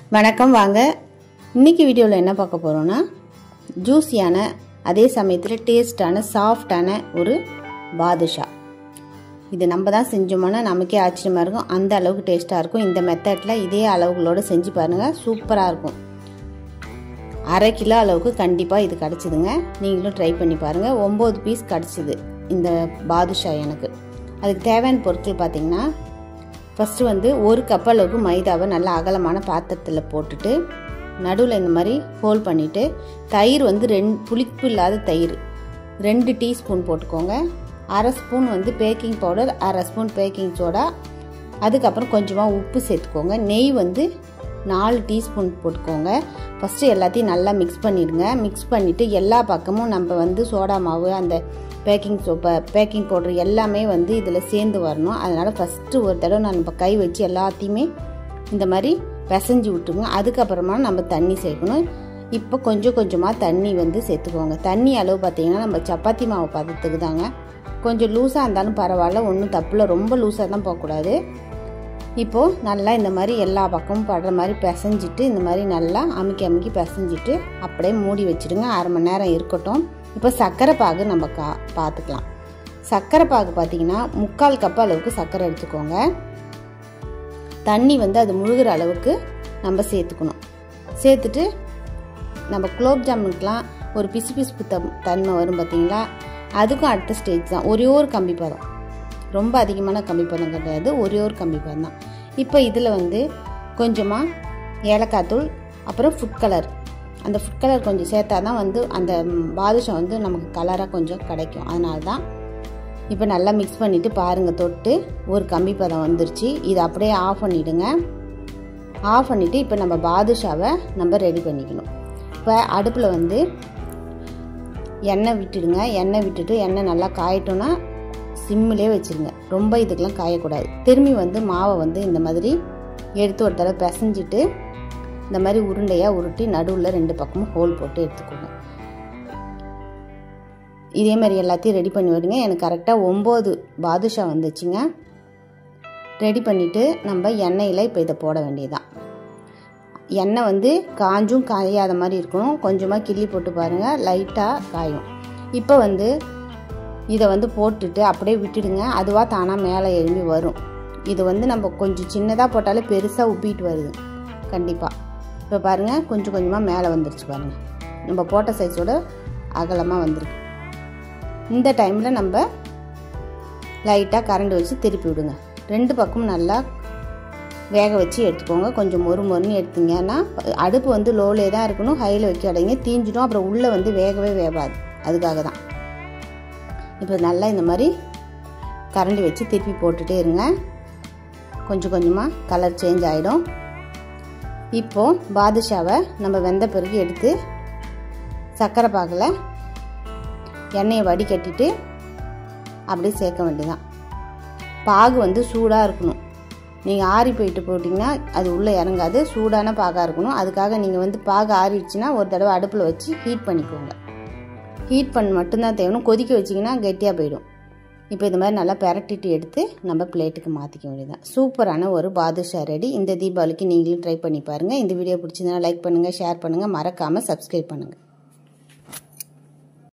வணக்கம் வாங்க இன்னைக்கு வீடியோவில் என்ன பார்க்க போகிறோன்னா ஜூஸியான அதே சமயத்தில் டேஸ்டான சாஃப்டான ஒரு பாதுஷா இது நம்ம தான் செஞ்சோம்னா நமக்கே ஆச்சரியமாக இருக்கும் அந்த அளவுக்கு டேஸ்ட்டாக இருக்கும் இந்த மெத்தடில் இதே அளவுகளோடு செஞ்சு பாருங்கள் சூப்பராக இருக்கும் அரை கிலோ அளவுக்கு கண்டிப்பாக இது கிடச்சிதுங்க நீங்களும் ட்ரை பண்ணி பாருங்கள் ஒம்பது பீஸ் கிடச்சிது இந்த பாதுஷா எனக்கு அதுக்கு தேவையான பொருட்கள் பார்த்திங்கன்னா ஃபஸ்ட்டு வந்து ஒரு கப் அளவுக்கு மைதாவை நல்லா அகலமான பாத்திரத்தில் போட்டுட்டு நடுவில் இந்த மாதிரி ஹோல் பண்ணிவிட்டு தயிர் வந்து ரெண்டு புளிப்பு இல்லாத தயிர் ரெண்டு டீஸ்பூன் போட்டுக்கோங்க அரை ஸ்பூன் வந்து பேக்கிங் பவுடர் அரை ஸ்பூன் பேக்கிங் சோடா அதுக்கப்புறம் கொஞ்சமாக உப்பு சேர்த்துக்கோங்க நெய் வந்து நாலு டீஸ்பூன் போட்டுக்கோங்க ஃபஸ்ட்டு எல்லாத்தையும் நல்லா மிக்ஸ் பண்ணிடுங்க மிக்ஸ் பண்ணிவிட்டு எல்லா பக்கமும் நம்ம வந்து சோடா மாவு அந்த பேக்கிங் சோப்பை பேக்கிங் பவுடர் எல்லாமே வந்து இதில் சேர்ந்து வரணும் அதனால் ஃபஸ்ட்டு ஒரு தடவை நான் நம்ம கை வச்சு எல்லாத்தையுமே இந்த மாதிரி பிசைஞ்சு விட்டுருங்க அதுக்கப்புறமா நம்ம தண்ணி சேர்க்கணும் இப்போ கொஞ்சம் கொஞ்சமாக தண்ணி வந்து சேர்த்துக்கோங்க தண்ணி அளவு பார்த்திங்கன்னா நம்ம சப்பாத்தி மாவு பதத்துக்கு தாங்க கொஞ்சம் லூஸாக இருந்தாலும் பரவாயில்ல ஒன்றும் தப்பில்ல ரொம்ப லூஸாக தான் போகக்கூடாது இப்போது நல்லா இந்த மாதிரி எல்லா பக்கமும் படுற மாதிரி பிசைஞ்சிட்டு இந்த மாதிரி நல்லா அமுக்கி அமுக்கி பிசைஞ்சிட்டு அப்படியே மூடி வச்சுடுங்க அரை மணி நேரம் இருக்கட்டும் இப்போ சர்க்கரை பாகு நம்ம கா பார்த்துக்கலாம் சர்க்கரை பாகு பார்த்தீங்கன்னா முக்கால் கப் அளவுக்கு சர்க்கரை எடுத்துக்கோங்க தண்ணி வந்து அது முழுகிற அளவுக்கு நம்ம சேர்த்துக்கணும் சேர்த்துட்டு நம்ம குலோப் ஜாமுனுக்கெலாம் ஒரு பிசு பிசுப்பு தம் தன்மை வரும் பார்த்தீங்களா அதுக்கும் அடுத்த ஸ்டேஜ் தான் ஒரே ஒரு கம்பி பதம் ரொம்ப அதிகமான கம்பி பதம் கிடையாது ஒரே ஒரு கம்பி பதம் தான் இப்போ இதில் வந்து கொஞ்சமாக ஏலக்காய் தூள் அப்புறம் ஃபுட் கலர் அந்த ஃபுட் கலர் கொஞ்சம் சேர்த்தா தான் வந்து அந்த பாதுஷம் வந்து நமக்கு கலராக கொஞ்சம் கிடைக்கும் அதனால தான் இப்போ நல்லா மிக்ஸ் பண்ணிவிட்டு பாருங்கள் தொட்டு ஒரு கம்பி பதம் வந்துருச்சு இதை அப்படியே ஆஃப் பண்ணிவிடுங்க ஆஃப் பண்ணிவிட்டு இப்போ நம்ம பாதுஷாவை நம்ம ரெடி பண்ணிக்கணும் இப்போ அடுப்பில் வந்து எண்ணெய் விட்டுடுங்க எண்ணெய் விட்டுட்டு எண்ணெய் நல்லா காயட்டோன்னா சிம்மிலே வச்சுருங்க ரொம்ப இதுக்கெலாம் காயக்கூடாது திரும்பி வந்து மாவை வந்து இந்த மாதிரி எடுத்து ஒரு தடவை பிசைஞ்சிட்டு இந்த மாதிரி உருண்டையாக உருட்டி நடுவில் ரெண்டு பக்கமும் ஹோல் போட்டு எடுத்துக்கோங்க இதே மாதிரி எல்லாத்தையும் ரெடி பண்ணி விடுங்க எனக்கு கரெக்டாக ஒம்பது பாதுஷா வந்துச்சுங்க ரெடி பண்ணிவிட்டு நம்ம எண்ணெயில் இப்போ இதை போட வேண்டியதுதான் எண்ணெய் வந்து காஞ்சும் காயாத மாதிரி இருக்கணும் கொஞ்சமாக கிள்ளி போட்டு பாருங்கள் லைட்டாக காயும் இப்போ வந்து இதை வந்து போட்டுட்டு அப்படியே விட்டுடுங்க அதுவாக தானாக மேலே எழும்பி வரும் இது வந்து நம்ம கொஞ்சம் சின்னதாக போட்டாலே பெருசாக உப்பிட்டு வருது கண்டிப்பாக இப்போ பாருங்கள் கொஞ்சம் கொஞ்சமாக மேலே வந்துருச்சு பாருங்கள் நம்ம போட்ட சைஸோட அகலமாக வந்திருக்கு இந்த டைமில் நம்ம லைட்டாக கரண்ட் வச்சு திருப்பி விடுங்க ரெண்டு பக்கமும் நல்லா வேக வச்சு எடுத்துக்கோங்க கொஞ்சம் மொறு மொறுன்னு எடுத்தீங்கன்னா அடுப்பு வந்து லோலே தான் இருக்கணும் ஹையில் வைக்காதீங்க தீஞ்சிடும் அப்புறம் உள்ளே வந்து வேகவே வேகாது அதுக்காக தான் இப்போ நல்லா இந்த மாதிரி கரண்டி வச்சு திருப்பி போட்டுகிட்டே இருங்க கொஞ்சம் கொஞ்சமாக கலர் சேஞ்ச் ஆகிடும் இப்போது பாதுஷாவை நம்ம வெந்த பிறகு எடுத்து சர்க்கரை பாகில் எண்ணெயை வடிகட்டிட்டு அப்படியே சேர்க்க வேண்டியதான் பாகு வந்து சூடாக இருக்கணும் நீங்கள் ஆறி போயிட்டு போட்டிங்கன்னா அது உள்ளே இறங்காது சூடான பாகாக இருக்கணும் அதுக்காக நீங்கள் வந்து பாகு ஆறிடுச்சுன்னா ஒரு தடவை அடுப்பில் வச்சு ஹீட் பண்ணிக்கோங்க ஹீட் பண்ண மட்டும்தான் தேவணும் கொதிக்க வச்சிங்கன்னா கெட்டியாக போயிடும் இப்போ இது மாதிரி நல்லா பெரட்டிட்டு எடுத்து நம்ம பிளேட்டுக்கு மாற்றிக்க வேண்டியதான் சூப்பரான ஒரு பாதுஷா ரெடி இந்த தீபாவளிக்கு நீங்களும் ட்ரை பண்ணி பாருங்கள் இந்த வீடியோ பிடிச்சதுன்னா லைக் பண்ணுங்கள் ஷேர் பண்ணுங்கள் மறக்காமல் சப்ஸ்கிரைப் பண்ணுங்கள்